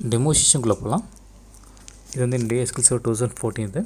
demo செஷனுக்குள்ளே போகலாம் இது வந்து என்னுடைய SQL server two thousand fourteen இது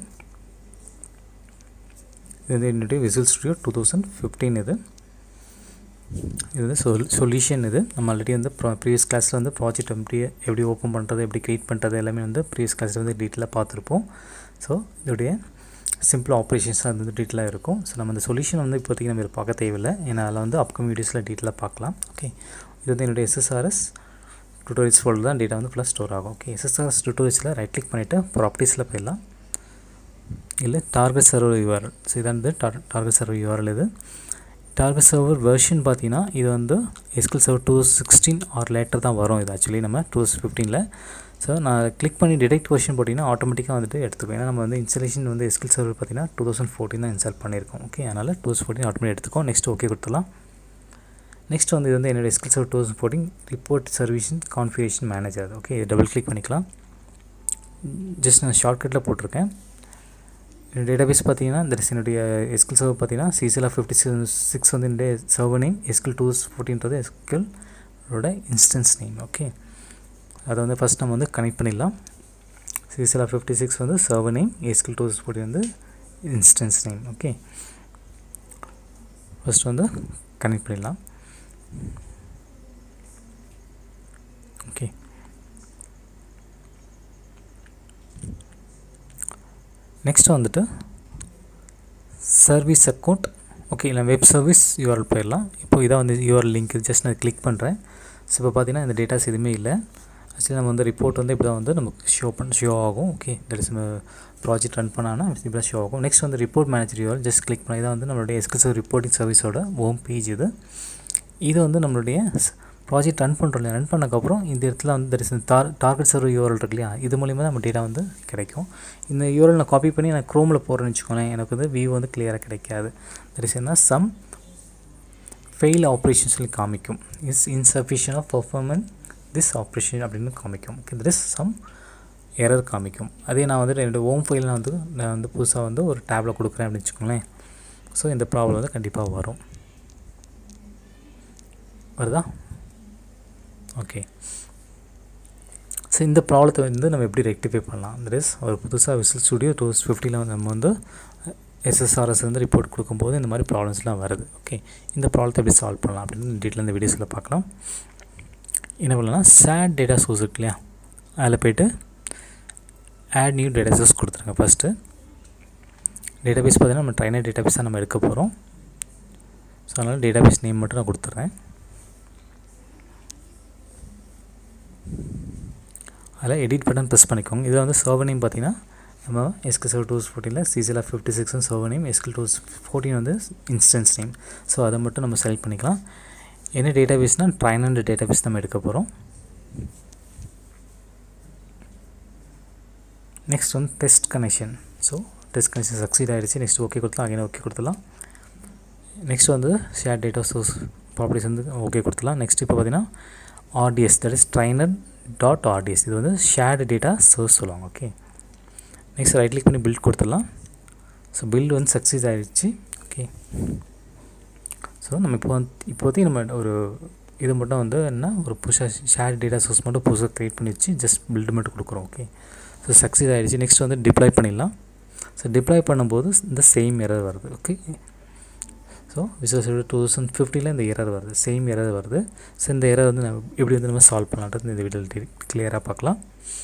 இது வந்து என்னுடைய Visual Studio two thousand fifteen இது இது வந்து சொல் சொல்யூஷன் இது நம்ம ஆல்ரெடி வந்து ப்ரா ப்ரீவியஸ் கிளாஸில் வந்து ப்ராஜெக்ட் எப்படி எப்படி ஓப்பன் பண்ணுறது எப்படி க்ரியேட் பண்ணுறது எல்லாமே வந்து ப்ரீவியஸ் கிளாஸில் வந்து டீட்டெயிலாக பார்த்துருப்போம் ஸோ இதோடைய சிம்பிள் ஆப்ரேஷன்ஸாக வந்து டீட்டெயிலாக இருக்கும் ஸோ நம்ம இந்த சொல்யூஷன் வந்து இப்போதைக்கு நம்ம இதை பார்க்க தேவையில்லை ஏன்னா அதில் வந்து அப்கமிங் வீடியோஸில் டீட்டெயிலாக பார்க்கலாம் ஓகே இது வந்து என்னுடைய எஸ்எஸ்ஆர்எஸ் டுட்டோரியல்ஸ் ஃபோல்டர் தான் டேட்டா வந்து ஃபுல்லாக ஸ்டோர் ஆகும் ஓகே எஸ்எஸ்ஆர்எஸ் டுட்டோரியல்ஸில் ரைட் கிளிக் பண்ணிவிட்டு ப்ராப்பர்ட்டிஸில் போயிடலாம் இல்லை டார்கெட் சர்வர் யூஆர்எல் ஸோ இதான் வந்து டார்கெட் சர்வர் யூஆர்எல் இது டார்கெட் சர்வர் வெர்ஷன் பார்த்தீங்கன்னா இது வந்து SQL server two sixteen or later தான் வரும் இது ஆக்சுவலி நம்ம டூ ஃபிஃப்டீனில் ஸோ நான் கிளிக் பண்ணி டிடெக்ட் வெர்ஷன் போட்டிங்கன்னா ஆட்டோமேட்டிக்காக வந்துட்டு எடுத்துக்கும் ஏன்னா நம்ம வந்து இன்ஸ்டலேஷன் வந்து எஸ்கில் சர்வர் பார்த்தீங்கன்னா டூ தௌசண்ட் ஃபோர்டீன் தான் இன்ஸ்டால் பண்ணியிருக்கோம் ஓகே அதனால் டூ தௌசண்ட் ஃபோர்டீன் ஆட்டோமேட்டிக் எடுத்துக்கோ நெக்ஸ்ட் ஓகே கொடுத்துலாம் நெக்ஸ்ட் வந்து இது வந்து என்னோடய SQL server two thousand fourteen report services configuration manager okay double click பண்ணிக்கலாம் ஜஸ்ட் நான் ஷார்ட்கட்டில் போட்டிருக்கேன் டேட்டாபேஸ் பார்த்தீங்கன்னா இந்த என்னுடைய எஸ்கில் சர்வர் பார்த்தீங்கன்னா சிசிஎல் ஃபிஃப்டி சிக்ஸ் வந்து என்னுடைய சர்வர் நேம் எஸ்கில் டூ ஃபோர்டீன்றது எஸ்கிலோட இன்ஸ்டன்ஸ் நேம் ஓகே அதை வந்து ஃபஸ்ட் நம்ம வந்து கனெக்ட் பண்ணிடலாம் சிசிஎல் ஃபிஃப்டி சிக்ஸ் வந்து server name SQL two forty வந்து இன்ஸ்டன்ஸ் நேம் ஓகே ஃபஸ்ட் வந்து கனெக்ட் பண்ணிடலாம் ஓகே நெக்ஸ்ட் வந்துட்டு சர்வீஸ் அக்கௌண்ட் ஓகே இல்லை வெப் சர்வீஸ் யூஆர்எல் போயிடலாம் இப்போ இதான் வந்து யூஆர்எல் லிங்க் ஜஸ்ட் நான் கிளிக் பண்ணுறேன் ஸோ இப்போ பார்த்தீங்கன்னா இந்த டேட்டாஸ் எதுவுமே இல்லை ஆக்சுவலி நம்ம வந்து ரிப்போர்ட் வந்து இப்படி தான் வந்து நமக்கு ஷோ பண்ண ஷோ ஆகும் okay that is project run பண்ணானா இப்படி தான் ஷோ ஆகும் நெக்ஸ்ட் வந்து report manager URL just click பண்ணி இதான் வந்து நம்மளுடைய எஸ்கிசர் ரிப்போர்ட்டிங் சர்வீஸோட ஹோம் பேஜ் இது இது வந்து நம்மளுடைய ப்ராஜெக்ட் ரன் பண்ணுறோம் இல்லையா ரன் பண்ணக்கப்புறம் இந்த இடத்துல வந்து தட் இஸ் டார் டார்கெட் சர்வர் யூஆர்எல் இருக்கு இல்லையா இது மூலிமா நம்ம டேட்டா வந்து கிடைக்கும் இந்த யூஆர்எல் நான் காப்பி பண்ணி நான் க்ரோமில் போகிறேன்னு வச்சுக்கோங்களேன் எனக்கு வந்து வியூ வந்து கிளியராக கிடைக்காது தட் இஸ் என்ன சம் ஃபெயில் ஆப்ரேஷன் சொல்லி காமிக்கும் is insufficient of performance this operation அப்படின்னு காமிக்கும் okay that is some error காமிக்கும் அதே நான் வந்து என்னோடய ஹோம் ஃபைலில் வந்து நான் வந்து புதுசாக வந்து ஒரு டேப்பில் கொடுக்குறேன் அப்படின்னு வச்சுக்கோங்களேன் ஸோ இந்த ப்ராப்ளம் வந்து கண்டிப்பாக வரும் வருதா ஓகே ஸோ இந்த ப்ராப்ளத்தை வந்து நம்ம எப்படி ரெக்டிஃபை பண்ணலாம் தட் இஸ் ஒரு புதுசாக விசில் ஸ்டுடியோ டூ ஃபிஃப்டியில் வந்து நம்ம வந்து எஸ்எஸ்ஆர்எஸ் வந்து ரிப்போர்ட் கொடுக்கும்போது இந்த மாதிரி ப்ராப்ளம்ஸ்லாம் வருது ஓகே இந்த ப்ராப்ளத்தை எப்படி சால்வ் பண்ணலாம் அப்படின்னு டீட்டெயில் இந்த வீடியோஸில் பார்க்கலாம் என்ன பண்ணலாம் சேட் டேட்டா சோர்ஸ் இருக்கு இல்லையா அதில் போய்ட்டு ஆட் நியூ டேட்டா சோர்ஸ் கொடுத்துருங்க ஃபஸ்ட்டு டேட்டாபேஸ் பார்த்தீங்கன்னா நம்ம ட்ரைனர் டேட்டாபேஸ் தான் நம்ம எடுக்க போகிறோம் ஸோ அதனால் டேட்டாபேஸ் நேம் மட்டும் நான் கொடுத்துட்றேன் அதில் எடிட் பட்டன் ப்ரெஸ் பண்ணிக்கோங்க இதில் வந்து சர்வர் நேம் பார்த்தீங்கன்னா நம்ம எஸ்கில் சர்வர் டூஸ் ஃபோர்டீனில் CCL fifty six server name SQL twos fourteen வந்து இன்ஸ்டன்ஸ் நேம் ஸோ அதை மட்டும் நம்ம செலக்ட் பண்ணிக்கலாம் என்ன டேட்டாபேஸ்னால் ட்ரைனண்ட் டேட்டாபேஸ் நம்ம எடுக்க போகிறோம் நெக்ஸ்ட் வந்து test connection so test connection succeed ஆகிடுச்சு நெக்ஸ்ட் ஓகே கொடுத்துலாம் அகைன் ஓகே கொடுத்துலாம் நெக்ஸ்ட் வந்து ஷேர் டேட்டா சோர்ஸ் ப்ராப்பர்ட்டிஸ் வந்து ஓகே கொடுத்துலாம் நெக்ஸ்ட் இப்போ பார்த்தீங்கன்னா RDS that is trainer dot RDS இது வந்து ஷேர்டு டேட்டா சோர்ஸ் சொல்லுவாங்க ஓகே நெக்ஸ்ட் ரைட் கிளிக் பண்ணி பில்ட் கொடுத்துடலாம் ஸோ பில்டு வந்து சக்ஸஸ் ஆகிடுச்சு ஓகே ஸோ நம்ம இப்போ வந்து இப்போதைக்கு நம்ம ஒரு இது மட்டும் வந்து என்ன ஒரு புதுசாக ஷேர் டேட்டா சோர்ஸ் மட்டும் புதுசாக க்ரியேட் பண்ணி வச்சு ஜஸ்ட் பில்டு மட்டும் கொடுக்குறோம் ஓகே ஸோ சக்ஸஸ் ஆகிடுச்சு நெக்ஸ்ட் வந்து டிப்ளாய் பண்ணிடலாம் ஸோ டிப்ளாய் பண்ணும்போது இந்த சேம் எரர் வருது okay so VS two thousand ஃபிஃப்டியில் இந்த எரர் வருது சேம் எரர் வருது ஸோ இந்த எரர் வந்து நம்ம எப்படி வந்து நம்ம சால்வ் பண்ணலான்றது இந்த வீடியோ கிளியராக பார்க்கலாம்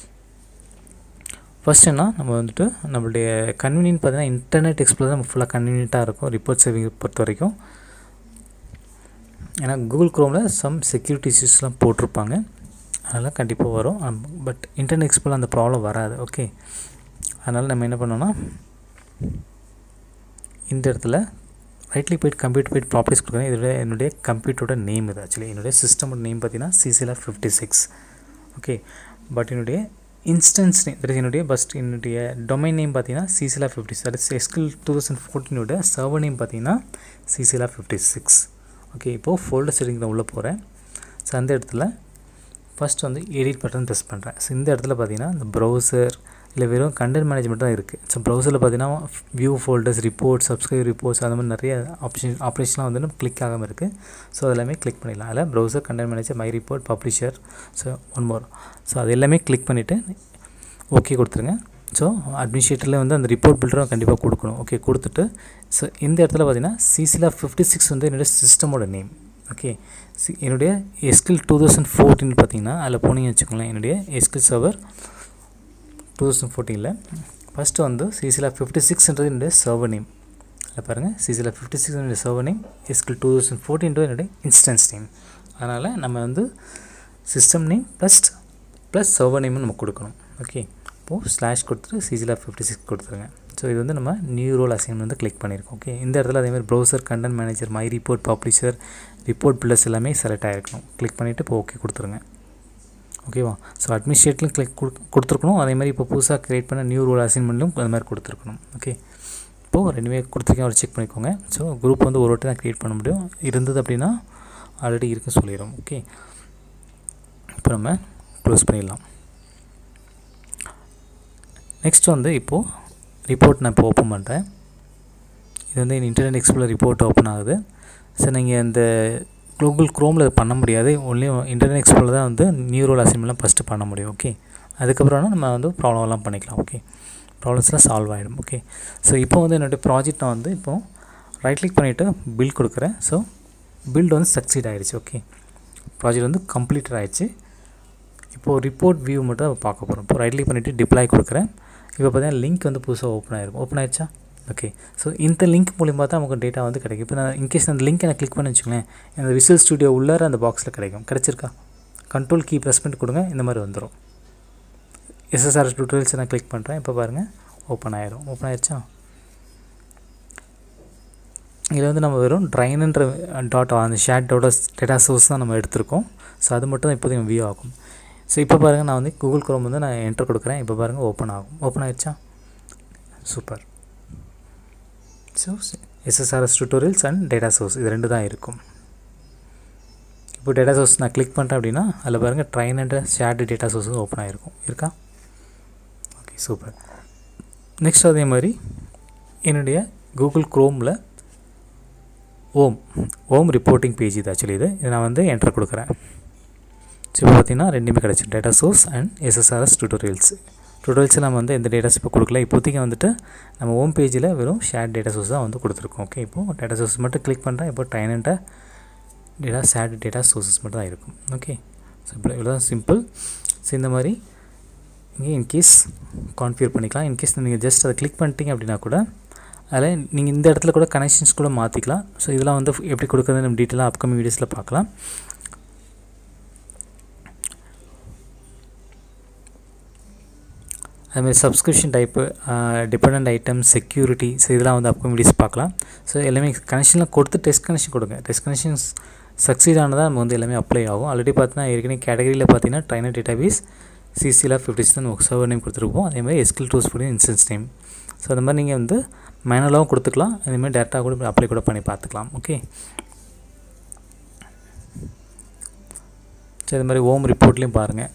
ஃபஸ்ட் என்ன நம்ம வந்துட்டு நம்மளுடைய கன்வீனியன்ட் பார்த்தீங்கன்னா இன்டர்நெட் எக்ஸ்ப்ளோர் நம்ம ஃபுல்லாக கன்வீனியண்ட்டாக இருக்கும் ரிப்போர்ட் சேவிங் பொறுத்த வரைக்கும் ஏன்னா கூகுள் க்ரோமில் சம் செக்யூரிட்டி இஷ்யூஸ்லாம் போட்டிருப்பாங்க அதனால் கண்டிப்பாக வரும் பட் இன்டர்நெட் எக்ஸ்ப்ளோர் அந்த ப்ராப்ளம் வராது ஓகே அதனால் நம்ம என்ன பண்ணோன்னா இந்த இடத்துல ரைட்லி போய்ட்டு கம்ப்யூட்டர் போய்ட்டு ப்ராப்பர்ட்டிஸ் கொடுக்குறேன் இதோட என்னுடைய கம்ப்யூட்டரோட நேம் இது ஆக்சுவலி என்னுடைய சிஸ்டமோட நேம் பார்த்தீங்கன்னா CCL fifty six okay but என்னுடைய இன்ஸ்டன்ஸ் நேம் தட் இஸ் என்னுடைய ஃபஸ்ட் என்னுடைய டொமைன் நேம் பார்த்தீங்கன்னா CCL fifty that is SQL two thousand ஃபோர்டீனோட சர்வர் நேம் பார்த்தீங்கன்னா சிசிஎல் ஃபிஃப்டி சிக்ஸ் ஓகே இப்போது ஃபோல்டர் செட்டிங்கில் உள்ளே போகிறேன் ஸோ அந்த இடத்துல ஃபஸ்ட் வந்து எடிட் பட்டன் ப்ரெஸ் பண்ணுறேன் ஸோ இந்த இடத்துல பார்த்தீங்கன்னா இந்த ப்ரௌசர் இல்லை வெறும் கண்டென்ட் மேனேஜ்மெண்ட் தான் இருக்குது ஸோ ப்ரௌசரில் பார்த்தீங்கன்னா view folders report subscribe reports அந்த மாதிரி நிறைய ஆப்ஷன் ஆப்ரேஷன்லாம் வந்து நம்ம கிளிக் ஆகாமல் இருக்குது ஸோ அது எல்லாமே கிளிக் பண்ணிடலாம் அதில் browser content manager my report publisher so one more so அது எல்லாமே கிளிக் பண்ணிவிட்டு ஓகே கொடுத்துருங்க ஸோ அட்மினிஸ்ட்ரேட்டரில் வந்து அந்த ரிப்போர்ட் பில்டரும் கண்டிப்பாக கொடுக்கணும் ஓகே கொடுத்துட்டு ஸோ இந்த இடத்துல பார்த்தீங்கன்னா சிசிலா ஃபிஃப்டி சிக்ஸ் வந்து என்னுடைய சிஸ்டமோட நேம் ஓகே சி என்னுடைய எஸ்கில் டூ தௌசண்ட் ஃபோர்டீன் பார்த்தீங்கன்னா அதில் போனீங்கன்னு வச்சுக்கோங்களேன் என்னுடைய எஸ்கில் சர்வர் டூ தௌசண்ட் ஃபோர்டீனில் ஃபஸ்ட்டு வந்து சிசிலா ஃபிஃப்டி சிக்ஸ்ன்றது என்னுடைய சர்வர் நேம் அதில் பாருங்கள் சிசிலா ஃபிஃப்டி சிக்ஸ் என்னுடைய server name SQL two thousand fourteen என்னுடைய இன்ஸ்டன்ஸ் நேம் அதனால் நம்ம வந்து system name plus plus server நேம்னு நம்ம கொடுக்கணும் ஓகே இப்போது ஸ்லாஷ் கொடுத்துட்டு சிசிலா ஃபிஃப்டி சிக்ஸ் கொடுத்துருங்க ஸோ இது வந்து நம்ம நியூ ரோல் அசைன்மெண்ட் வந்து கிளிக் பண்ணியிருக்கோம் ஓகே இந்த இடத்துல அதேமாதிரி browser content manager my report publisher report builders எல்லாமே செலக்ட் ஆகிருக்கணும் கிளிக் பண்ணிவிட்டு இப்போ ஓகே கொடுத்துருங்க ஓகேவா ஸோ அட்மினிஸ்ட்ரேட்லையும் கிளிக் கொடுத்துருக்கணும் அதே மாதிரி இப்போ புதுசாக க்ரியேட் பண்ண நியூ ரோல் அசைன்மெண்ட்லையும் அது மாதிரி கொடுத்துருக்கணும் ஓகே இப்போது ரெண்டுமே கொடுத்துருக்கேன் ஒரு செக் பண்ணிக்கோங்க ஸோ குரூப் வந்து ஒரு வாட்டி தான் க்ரியேட் பண்ண முடியும் இருந்தது அப்படின்னா ஆல்ரெடி இருக்குன்னு சொல்லிடும் ஓகே இப்போ நம்ம க்ளோஸ் பண்ணிடலாம் நெக்ஸ்ட் வந்து இப்போது ரிப்போர்ட் நான் இப்போ ஓப்பன் பண்ணுறேன் இது வந்து இன்டர்நெட் எக்ஸ்ப்ளோர் ரிப்போர்ட் ஓப்பன் ஆகுது ஸோ நீங்கள் இந்த கூகுள் க்ரோமில் பண்ண முடியாது ஒன்லி இன்டர்நெட் எக்ஸ்ப்ளோர் தான் வந்து நியூ ரோல் அசைன்மெண்ட்லாம் ஃபஸ்ட்டு பண்ண முடியும் ஓகே அதுக்கப்புறம் நம்ம வந்து ப்ராப்ளம்லாம் பண்ணிக்கலாம் ஓகே ப்ராப்ளம்ஸ்லாம் சால்வ் ஆகிடும் ஓகே ஸோ இப்போ வந்து என்னுடைய ப்ராஜெக்ட் நான் வந்து இப்போது ரைட் கிளிக் பண்ணிவிட்டு பில் கொடுக்குறேன் ஸோ பில்ட் வந்து சக்சீட் ஆகிடுச்சு ஓகே ப்ராஜெக்ட் வந்து கம்ப்ளீட்டட் ஆகிடுச்சு இப்போது ரிப்போர்ட் வியூ மட்டும் தான் பார்க்க போகிறோம் இப்போ ரைட் கிளிக் பண்ணிவிட்டு டிப்ளாய் கொடுக்குறேன் இப்போ பார்த்தீங்கன்னா லிங்க் வந்து புதுசாக ஓப்பன் ஆகிருக்கும் ஓப்பன் ஆயிடுச்சா ஓகே ஸோ இந்த லிங்க் மூலிமா தான் நமக்கு டேட்டா வந்து கிடைக்கும் இப்போ நான் இன்கேஸ் அந்த லிங்க் நான் கிளிக் பண்ணி வச்சுக்கலேன் இந்த விசில் ஸ்டுடியோ உள்ளார அந்த பாக்ஸில் கிடைக்கும் கிடச்சிருக்கா கண்ட்ரோல் கீ ப்ரெஸ் பண்ணிட்டு கொடுங்க இந்த மாதிரி வந்துடும் எஸ்எஸ்ஆர்எஸ் டுட்டோரியல்ஸ் நான் கிளிக் பண்ணுறேன் இப்போ பாருங்கள் ஓப்பன் ஆயிரும் ஓப்பன் ஆயிடுச்சா இதில் வந்து நம்ம வெறும் ட்ரைனுன்ற டாட் அந்த ஷேட் டோட டேட்டா சோர்ஸ் தான் நம்ம எடுத்திருக்கோம் ஸோ அது மட்டும் தான் இப்போதைக்கு வியூ ஆகும் ஸோ இப்போ பாருங்கள் நான் வந்து கூகுள் குரோம் வந்து நான் என்டர் கொடுக்குறேன் இப்போ பாருங்கள் ஓப்பன் ஆகும் ஓப்பன் ஆயிடுச்சா super so SSRS tutorials and data source இது ரெண்டு தான் இருக்கும் இப்போ டேட்டா சோர்ஸ் நான் கிளிக் பண்ணுறேன் அப்படின்னா அதில் பாருங்கள் ட்ரைன் என்ற ஷேர்டு டேட்டா சோர்ஸ் ஓப்பன் ஆகிருக்கும் இருக்கா ஓகே சூப்பர் நெக்ஸ்ட் அதே மாதிரி என்னுடைய கூகுள் க்ரோமில் ஓம் ஓம் ரிப்போர்ட்டிங் பேஜ் இது ஆக்சுவலி இது இதை நான் வந்து என்டர் கொடுக்குறேன் ஸோ இப்போ பார்த்தீங்கன்னா ரெண்டுமே கிடச்சி data source and SSRS tutorials tutorials நம்ம வந்து எந்த டேட்டாஸ் இப்போ கொடுக்கல இப்போதைக்கு வந்துட்டு நம்ம ஹோம் பேஜில் வெறும் ஷேர் டேட்டா சோர்ஸ் தான் வந்து கொடுத்துருக்கோம் ஓகே இப்போது டேட்டா சோர்ஸ் மட்டும் கிளிக் பண்ணுறேன் இப்போ டைனண்ட டேட்டா ஷேர்டு டேட்டா சோர்ஸஸ் மட்டும் தான் இருக்கும் ஓகே சிம்பிள் இவ்வளோ தான் சிம்பிள் ஸோ இந்த மாதிரி இங்கே இன்கேஸ் கான்ஃபிகர் பண்ணிக்கலாம் இன்கேஸ் நீங்கள் ஜஸ்ட் அதை கிளிக் பண்ணிட்டீங்க அப்படின்னா கூட அதில் நீங்கள் இந்த இடத்துல கூட கனெக்ஷன்ஸ் கூட மாற்றிக்கலாம் ஸோ இதெல்லாம் வந்து எப்படி கொடுக்குறது நம்ம டீட்டெயிலாக அப்கமிங் வீடியோஸில் பார்க்கலாம் அதுமாதிரி subscription type depend item security so இதெல்லாம் வந்து அப்கமிங் வீடியோஸ் பார்க்கலாம் ஸோ எல்லாமே கனெக்ஷன்லாம் கொடுத்து டெஸ்ட் கனெக்ஷன் கொடுங்க டெஸ்ட் கனெக்ஷன்ஸ் சக்சீட் ஆனதாக நம்ம வந்து எல்லாமே அப்ளை ஆகும் ஆல்ரெடி பார்த்தீங்கன்னா ஏற்கனவே கேட்டகரியில் பார்த்தீங்கன்னா ட்ரைனர் டேட்டாபேஸ் சிசியில் ஃபிஃப்டி தான் நமக்கு சர்வர் நேம் கொடுத்துருப்போம் அதேமாதிரி எஸ்கில் டூஸ் பண்ணி இன்சன்ஸ் நேம் ஸோ அந்த மாதிரி நீங்கள் வந்து மேனுவலாகவும் கொடுத்துக்கலாம் அதேமாதிரி டேட்டா கூட அப்ளை கூட பண்ணி பார்த்துக்கலாம் ஓகே ஸோ இது மாதிரி ஹோம் ரிப்போர்ட்லேயும் பாருங்கள்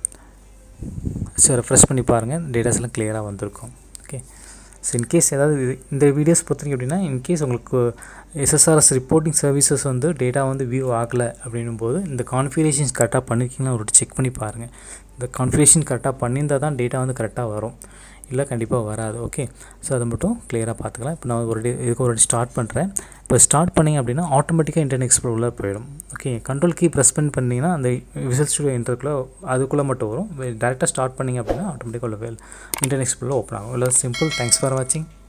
ஸோ ரெஃப்ரெஷ் பண்ணி பாருங்கள் டேட்டாஸ்லாம் கிளியராக வந்திருக்கும் ஓகே ஸோ இன்கேஸ் ஏதாவது இது இந்த வீடியோஸ் பொறுத்தீங்க அப்படின்னா இன்கேஸ் உங்களுக்கு எஸ்எஸ்ஆர்எஸ் ரிப்போர்ட்டிங் சர்வீசஸ் வந்து டேட்டா வந்து வியூ ஆகலை அப்படின்னும் போது இந்த கான்ஃபிகரேஷன்ஸ் கரெக்டாக பண்ணிருக்கீங்களா ஒரு செக் பண்ணி பாருங்கள் இந்த கான்ஃபிகரேஷன் கரெக்டாக பண்ணியிருந்தால் தான் டேட்டா வந்து கரெக்டாக வரும் இல்லை கண்டிப்பாக வராது ஓகே ஸோ அதை மட்டும் கிளியராக பார்த்துக்கலாம் இப்போ நான் ஒரு டே இதுக்கு ஒரு ஸ்டார்ட் பண்ணுறேன் இப்போ ஸ்டார்ட் பண்ணிங்க அப்படின்னா ஆட்டோமேட்டிக்காக இன்டர்நெட் எக்ஸ்ப்ளோர் உள்ள போயிடும் ஓகே கண்ட்ரோல் கீ ப்ரெஸ் பண்ணி பண்ணிங்கன்னா அந்த விசல் ஸ்டுடியோ இன்டர்க்குள்ளே அதுக்குள்ளே மட்டும் வரும் டேரெக்டாக ஸ்டார்ட் பண்ணிங்க அப்படின்னா ஆட்டோமேட்டிக்காக உள்ள இன்டர்நெட் எக்ஸ்ப்ளோர் ஓப்பன் ஆகும் இல்லை சிம்பிள் தேங்க்ஸ் ஃபார் வாட்சிங்